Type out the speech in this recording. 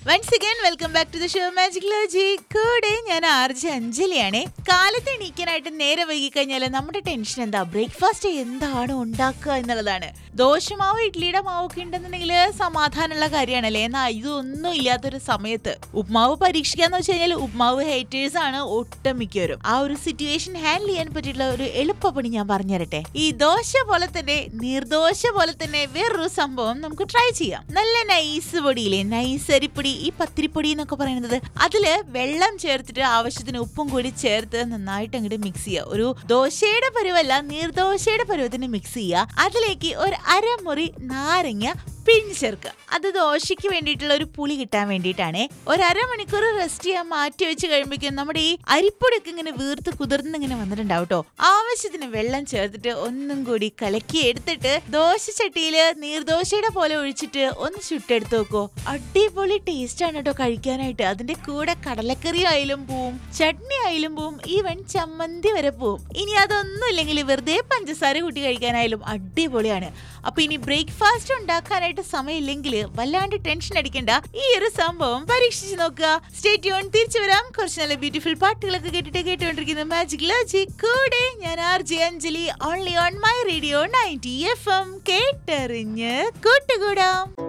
once again welcome back to the show magic logic കൂടെ ഞാൻ RJ അഞ്ജലിയാണേ കാലത്ത് എണീക്കാനായിട്ട് നേരെ വൈകി കഴിഞ്ഞാൽ നമ്മുടെ ടെൻഷൻ എന്താ ബ്രേക്ക്ഫാസ്റ്റ് എന്താണ് ഉണ്ടാക്കുക എന്നുള്ളതാണ് ദോശമാവ് ഇഡ്ലിയുടെ മാവൊക്കെ ഉണ്ടെന്നുണ്ടെങ്കിൽ സമാധാനമുള്ള കാര്യമാണല്ലേ എന്നാൽ ഇതൊന്നും ഇല്ലാത്തൊരു സമയത്ത് ഉപ്മാവ് പരീക്ഷിക്കാന്ന് വെച്ച് കഴിഞ്ഞാൽ ഉപ്മാവ് ഹേറ്റേഴ്സ് ആണ് ഒട്ടുമിക്കവരും ആ ഒരു സിറ്റുവേഷൻ ഹാൻഡിൽ ചെയ്യാൻ പറ്റിയിട്ടുള്ള ഒരു എളുപ്പപ്പണി ഞാൻ പറഞ്ഞുതരട്ടെ ഈ ദോശ പോലെ തന്നെ നീർദോശ പോലെ തന്നെ വേറൊരു സംഭവം നമുക്ക് ട്രൈ ചെയ്യാം നല്ല നൈസ് പൊടിയില്ലേ നൈസ് അരിപ്പൊടി ഈ പത്തിരിപ്പൊടി എന്നൊക്കെ പറയുന്നത് അതില് വെള്ളം ചേർത്തിട്ട് ആവശ്യത്തിന് ഉപ്പും കൂടി ചേർത്ത് നന്നായിട്ട് അങ്ങോട്ട് മിക്സ് ചെയ്യുക ഒരു ദോശയുടെ പരുവല്ല നീർദോശയുടെ പരുവത്തിന് മിക്സ് ചെയ്യുക അതിലേക്ക് ഒരു അരമുറി നാരങ്ങ പിഴിഞ്ഞ് ചേർക്കുക അത് ദോശയ്ക്ക് വേണ്ടിയിട്ടുള്ള ഒരു പുളി കിട്ടാൻ വേണ്ടിയിട്ടാണ് ഒരു അരമണിക്കൂർ റെസ്റ്റ് ചെയ്യാൻ മാറ്റി വെച്ച് കഴിയുമ്പോഴേക്കും നമ്മുടെ ഈ അരിപ്പൊടിയൊക്കെ ഇങ്ങനെ വീർത്ത് കുതിർന്ന് ഇങ്ങനെ വന്നിട്ടുണ്ടാവും കേട്ടോ ആവശ്യത്തിന് വെള്ളം ചേർത്തിട്ട് ഒന്നും കൂടി കലക്കി എടുത്തിട്ട് ദോശ ചട്ടിയിൽ നീർദോശയുടെ പോലെ ഒഴിച്ചിട്ട് ഒന്ന് ചുട്ടെടുത്ത് നോക്കോ അടിപൊളി ടേസ്റ്റ് ആണ് കേട്ടോ കഴിക്കാനായിട്ട് അതിന്റെ കൂടെ കടലക്കറി ആയാലും പോവും ചട്നി ആയാലും പോവും ഈവൻ ചമ്മന്തി വരെ പോവും ഇനി അതൊന്നും ഇല്ലെങ്കിൽ വെറുതെ പഞ്ചസാര കൂട്ടി കഴിക്കാനായാലും അടിപൊളിയാണ് അപ്പൊ ഇനി ബ്രേക്ക്ഫാസ്റ്റ് ഉണ്ടാക്കാനായിട്ട് സമയമില്ലെങ്കിൽ വല്ലാണ്ട് ടെൻഷൻ അടിക്കണ്ട ഈ ഒരു സംഭവം പരീക്ഷിച്ച് നോക്കുക സ്റ്റേറ്റ് യോൺ തിരിച്ചു വരാം കുറച്ച് നല്ല ബ്യൂട്ടിഫുൾ പാട്ടുകളൊക്കെ കേട്ടിട്ട് കേട്ടുകൊണ്ടിരിക്കുന്ന മാജിക് ലോജിക് കൂടെ ഞാൻ R J Anjali only on my radio ninety F M കേട്ടറിഞ്ഞ് കൂട്ടുകൂടാം